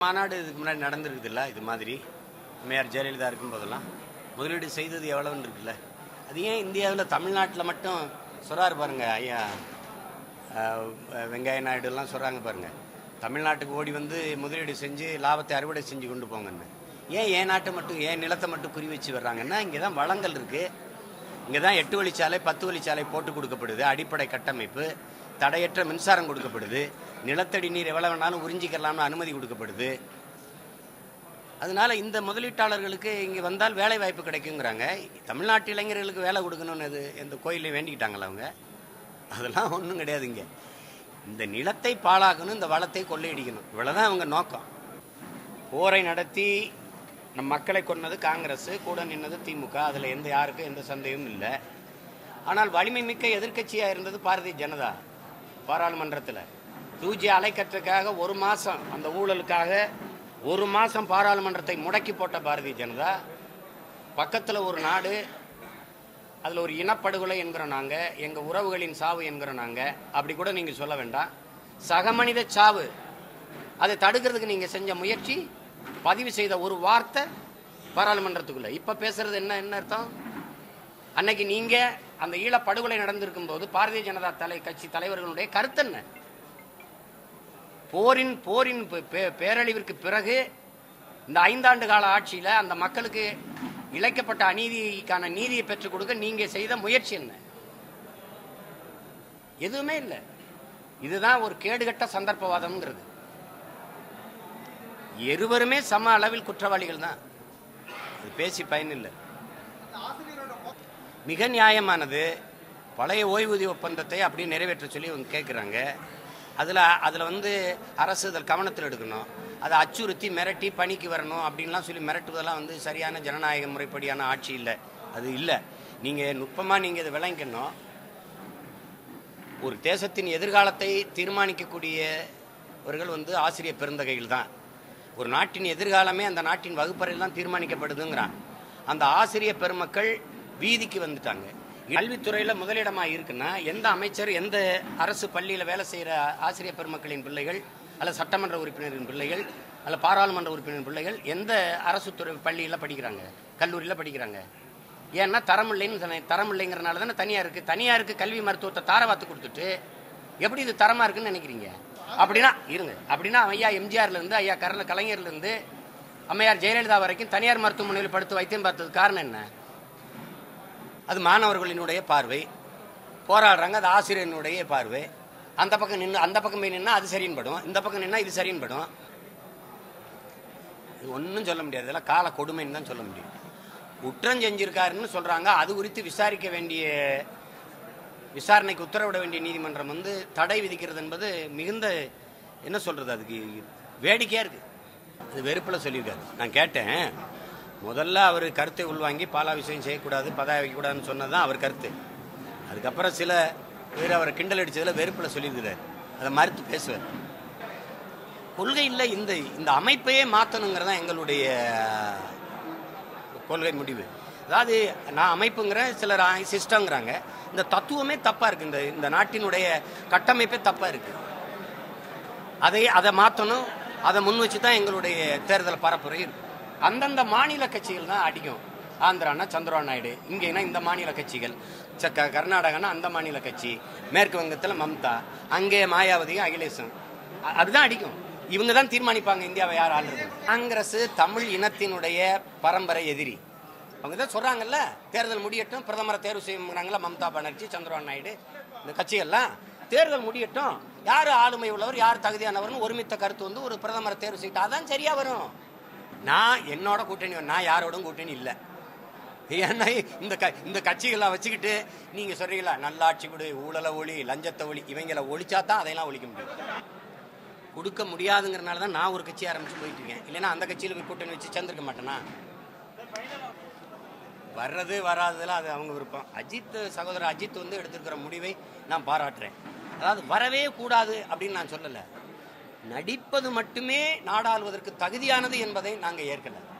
மாநாடு இதுக்கு முன்னாடி நடந்திருக்குதுல்ல இது மாதிரி மேயர் ஜெயலலிதா இருக்கும் போதெல்லாம் முதலீடு செய்தது எவ்வளவுன்னு இருக்குல்ல அது ஏன் இந்தியாவில் தமிழ்நாட்டில் மட்டும் சொல்றாரு பாருங்க ஐயா அஹ், வெங்கைய நாயுடுலாம் சொல்கிறாங்க பாருங்க தமிழ்நாட்டுக்கு ஓடி வந்து முதலீடு செஞ்சு லாபத்தை அறுவடை செஞ்சு கொண்டு போங்கன்னு ஏன் என் நாட்டை மட்டும் ஏன் நிலத்தை மட்டும் குறி வச்சு வர்றாங்கன்னா இங்கே தான் வளங்கள் இருக்குது இங்கே தான் எட்டு வழிச்சாலை பத்து வழிச்சாலை போட்டு கொடுக்கப்படுது அடிப்படை கட்டமைப்பு தடையற்ற மின்சாரம் கொடுக்கப்படுது நிலத்தடி நீர் எவ்வளவு வேணாலும் உறிஞ்சிக்கலாம்னு அனுமதி கொடுக்கப்படுது அதனால இந்த முதலீட்டாளர்களுக்கு இங்கே வந்தால் வேலை வாய்ப்பு கிடைக்குங்கிறாங்க தமிழ்நாட்டு இளைஞர்களுக்கு வேலை கொடுக்கணும்னு அது எந்த கோயிலையும் வேண்டிக்கிட்டாங்களா அவங்க அதெல்லாம் ஒன்றும் கிடையாது இங்கே இந்த நிலத்தை பாழாக்கணும் இந்த வளத்தை கொள்ளையடிக்கணும் இவ்வளவுதான் அவங்க நோக்கம் போரை நடத்தி நம் மக்களை கொன்னது காங்கிரஸ் கூட நின்னது திமுக அதில் எந்த யாருக்கும் எந்த சந்தேகமும் இல்லை ஆனால் வலிமை மிக்க எதிர்க்கட்சியாக இருந்தது பாரதிய ஜனதா பாராளுமன்றத்தில் தூஜி அலைக்கற்றுக்காக ஒரு மாதம் அந்த ஊழலுக்காக ஒரு மாதம் பாராளுமன்றத்தை முடக்கி போட்ட பாரதிய ஜனதா பக்கத்தில் ஒரு நாடு அதில் ஒரு இனப்படுகொலை என்கிறோம் நாங்கள் எங்கள் உறவுகளின் சாவு என்கிறோம் நாங்கள் அப்படி கூட நீங்கள் சொல்ல வேண்டாம் சக மனித சாவு அதை தடுக்கிறதுக்கு நீங்கள் செஞ்ச முயற்சி பதிவு செய்த ஒரு வார்த்தை பாராளுமன்றத்துக்குள்ள இப்போ பேசுறது என்ன என்ன அர்த்தம் அன்னைக்கு நீங்கள் அந்த ஈழப்படுகொலை நடந்திருக்கும் போது பாரதிய ஜனதா தலை கட்சி தலைவர்களுடைய கருத்து என்ன போரின் போரின் பே- பே- பேரழிவிற்கு பிறகு இந்த ஐந்தாண்டு கால ஆட்சியில் அந்த மக்களுக்கு இழைக்கப்பட்ட அநீதிக்கான நீதியை பெற்றுக் கொடுக்க நீங்க செய்த முயற்சி என்ன எதுவுமே இல்லை இதுதான் ஒரு கேடுகட்ட சந்தர்ப்பவாதம்ங்கிறது இருவருமே சம அளவில் குற்றவாளிகள் தான் அது பேசி பயனில்லை மிக நியாயமானது பழைய ஓய்வூதிய ஒப்பந்தத்தை அப்படியே நிறைவேற்ற சொல்லி அவங்க கேட்குறாங்க அதில் அதில் வந்து அரசு இதில் கவனத்தில் எடுக்கணும் அதை அச்சுறுத்தி மிரட்டி பணிக்கு வரணும் அப்படின்லாம் சொல்லி மிரட்டுவதெல்லாம் வந்து சரியான ஜனநாயக முறைப்படியான ஆட்சி இல்லை அது இல்லை நீங்கள் நுட்பமாக நீங்கள் இதை விளங்கணும் ஒரு தேசத்தின் எதிர்காலத்தை தீர்மானிக்கக்கூடியவர்கள் வந்து ஆசிரியர் பெருந்தகைகள் தான் ஒரு நாட்டின் எதிர்காலமே அந்த நாட்டின் வகுப்பறையில் தான் தீர்மானிக்கப்படுதுங்கிறான் அந்த ஆசிரியர் பெருமக்கள் வீதிக்கு வந்துட்டாங்க கல்வித்துறையில் முதலிடமாக இருக்குன்னா எந்த அமைச்சர் எந்த அரசு பள்ளியில் வேலை செய்கிற ஆசிரியர் பெருமக்களின் பிள்ளைகள் அல்ல சட்டமன்ற உறுப்பினரின் பிள்ளைகள் அல்ல பாராளுமன்ற உறுப்பினரின் பிள்ளைகள் எந்த அரசு துறை பள்ளியில் படிக்கிறாங்க கல்லூரியில் படிக்கிறாங்க ஏன்னா தரம் இல்லைன்னு சொன்னேன் தரம் இல்லைங்கிறனால தானே தனியாருக்கு தனியாருக்கு கல்வி மருத்துவத்தை தாரவாத்து கொடுத்துட்டு எப்படி இது தரமா இருக்குன்னு நினைக்கிறீங்க அப்படின்னா இருங்க அப்படின்னா ஐயா எம்ஜிஆர்ல இருந்து ஐயா கரல கலைஞர்ல இருந்து அம்மையார் ஜெயலலிதா வரைக்கும் தனியார் மருத்துவமனையில் படுத்து வைத்தியம் பார்த்தது காரணம் என்ன அது மாணவர்களினுடைய பார்வை போராடுறாங்க அது ஆசிரியனுடைய பார்வை அந்த பக்கம் நின்று அந்த பக்கம் போய் நின்னா அது சரின்னு படும் இந்த பக்கம் நின்னா இது சரின்னு படும் இது ஒன்றும் சொல்ல முடியாது இதெல்லாம் கால கொடுமைன்னு தான் சொல்ல முடியும் குற்றம் செஞ்சிருக்காருன்னு சொல்றாங்க அது குறித்து விசாரிக்க வேண்டிய விசாரணைக்கு உத்தரவிட வேண்டிய நீதிமன்றம் வந்து தடை விதிக்கிறது என்பது மிகுந்த என்ன சொல்றது அதுக்கு வேடிக்கையா இருக்கு அது வெறுப்புல சொல்லியிருக்காரு நான் கேட்டேன் முதல்ல அவர் கருத்தை உள்வாங்கி பாலாபிஷேகம் செய்யக்கூடாது பதவி வைக்கக்கூடாதுன்னு சொன்னதுதான் அவர் கருத்து அதுக்கப்புறம் சில பேர் அவரை கிண்டல் அடிச்சதுல வெறுப்புல சொல்லியிருக்கிறார் அதை மறுத்து பேசுவார் கொள்கையில் இந்த இந்த அமைப்பையே மாற்றணுங்கிறது தான் எங்களுடைய கொள்கை முடிவு அதாவது நான் அமைப்புங்கிறேன் சிலர் சிஸ்டங்கிறாங்க இந்த தத்துவமே தப்பா இருக்கு இந்த இந்த நாட்டினுடைய கட்டமைப்பே தப்பா இருக்கு அதை அதை மாற்றணும் அதை முன் வச்சு தான் எங்களுடைய தேர்தல் பரப்புரை இருக்கு அந்தந்த மாநில கட்சிகள் தான் அடிக்கும் ஆந்திரானா சந்திரபாபு நாயுடு இங்கேனா இந்த மாநில கட்சிகள் ச- க- கர்நாடகானா அந்த மாநில கட்சி மேற்கு வங்கத்தில் மம்தா அங்கே மாயாவதியும் அகிலேஷும் அ- அதுதான் அடிக்கும் இவங்க தான் தீர்மானிப்பாங்க இந்தியாவை யார் ஆளுறது காங்கிரஸ் தமிழ் இனத்தினுடைய பரம்பரை எதிரி அவங்க தான் சொல்றாங்கல்ல தேர்தல் முடியட்டும் பிரதமரை தேர்வு செய்யுங்கிறாங்களா மம்தா பானர்ஜி சந்திரபாபு நாயுடு இந்த கட்சிகள்லாம் தேர்தல் முடியட்டும் யார் ஆளுமை உள்ளவர் யார் தகுதியானவர்னு ஒருமித்த கருத்து வந்து ஒரு பிரதமரை தேர்வு செய்யிட்டா அதான் சரியா வரும் நான் என்னோட கூட்டணி நான் யாரோடும் கூட்டணி இல்லை ஏன்னா இந்த க இந்த கட்சிகளை வச்சுக்கிட்டு நீங்க சொல்றீங்களா நல்லாட்சி கொடு ஊழலை ஒளி லஞ்சத்தை ஒளி இவங்களை ஒழிச்சா தான் அதையெல்லாம் ஒழிக்க முடியும் கொடுக்க முடியாதுங்கிறனால தான் நான் ஒரு கட்சி ஆரம்பிச்சு போயிட்டு இருக்கேன் இல்லைன்னா அந்த கட்சியில் போய் கூட்டணி வச்சு சேர்ந்துருக்க மாட்டேனா வர்றது வராததுல அது அவங்க விருப்பம் அஜித் சகோதரர் அஜித் வந்து எடுத்திருக்கிற முடிவை நான் பாராட்டுறேன் அதாவது வரவே கூடாது அப்படின்னு நான் சொல்லலை நடிப்பது மட்டுமே நாடாளுவதற்கு தகுதியானது என்பதை நாங்கள் ஏற்கலை